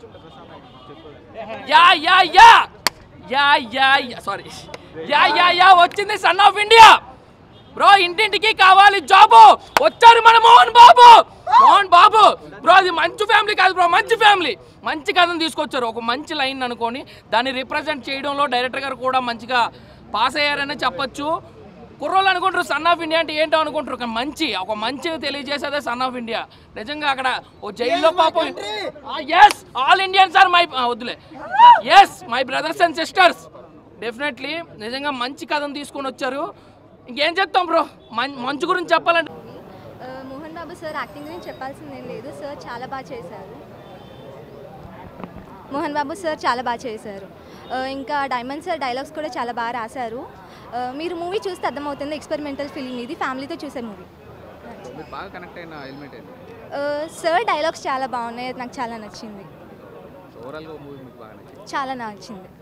yeah yeah yeah yeah yeah yeah sorry yeah yeah yeah వచ్చింది son of India bro ఇంటింటికి కావాలి job వచ్చారు మన మోహన్ బాబు మోహన్ బాబు బ్రో అది మంచి ఫ్యామిలీ కాదు బ్రో మంచి ఫ్యామిలీ మంచి కథను తీసుకొచ్చారు ఒక మంచి లైన్ అనుకొని దాన్ని రిప్రజెంట్ చేయడంలో డైరెక్టర్ గారు కూడా మంచిగా పాస్ అయ్యారని చెప్పొచ్చు కుర్రోళ్ళు అనుకుంటారు సన్ ఆఫ్ ఇండియా అంటే ఏంటో అనుకుంటారు కానీ మంచి ఒక మంచి తెలియజేసేదే సన్ ఆఫ్ ఇండియా నిజంగా అక్కడ ఓ జైల్లో పాపం yes all Indians are my వద్దులే yes my brothers and sisters definitely నిజంగా మంచి కథను తీసుకొని వచ్చారు ఇంకేం చెప్తాం బ్రో మంచు గురించి చెప్పాలంటే ఆ, మోహన్ బాబు సార్ యాక్టింగ్ గురించి చెప్పాల్సిందేం లేదు సార్ చాలా బాగా చేశారు మోహన్ బాబు సార్ చాలా బాగా చేశారు ఆ, ఇంకా డైమండ్ సార్ డైలాగ్స్ కూడా చాలా బాగా రాశారు ఆ, మీరు మూవీ చూస్తే అర్థమవుతుంది ఎక్స్పెరిమెంటల్ ఫిలిం ఇది ఫ్యామిలీతో చూసే మూవీ మీరు బాగా కనెక్ట్ అయిన ఎలిమెంట్ ఏంటి సార్ డైలాగ్స్ చాలా బాగున్నాయి అది నాకు చాలా నచ్చింది ఓవరాల్గా మూవీ మీకు బాగా నచ్చింది చాలా నచ్చింది